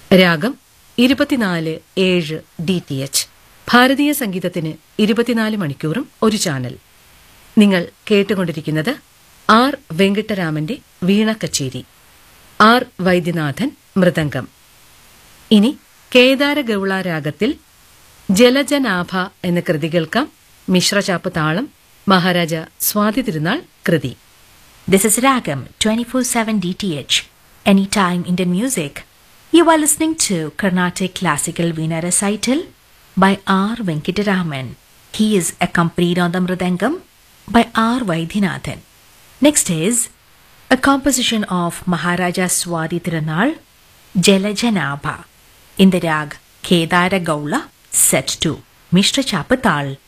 രാഗം ഇരുപത്തിനാല് ഏഴ് ഡി ടി എച്ച് ഭാരതീയ സംഗീതത്തിന് ഇരുപത്തിനാല് മണിക്കൂറും ഒരു ചാനൽ നിങ്ങൾ കേട്ടുകൊണ്ടിരിക്കുന്നത് ആർ വെങ്കിട്ടരാമന്റെ വീണ കച്ചേരി ആർ വൈദ്യനാഥൻ മൃദംഗം ഇനി കേദാരഗൌള രാഗത്തിൽ ജലജനാഭ എന്ന കൃതി കേൾക്കാം മിശ്രചാപ്പ് താളം മഹാരാജ സ്വാതി തിരുനാൾ കൃതി This is Ragam 24/7 DTH. Anytime Indian music. You are listening to Carnatic Classical Veena Recital by R. Venkataraman. He is accompanied on the Mridangam by R. Vaidhinathan. Next is a composition of Maharaja Swadi Tirunal, Jalajanabha, in the rag Kedara Gaula, set to Mishra Chapatal.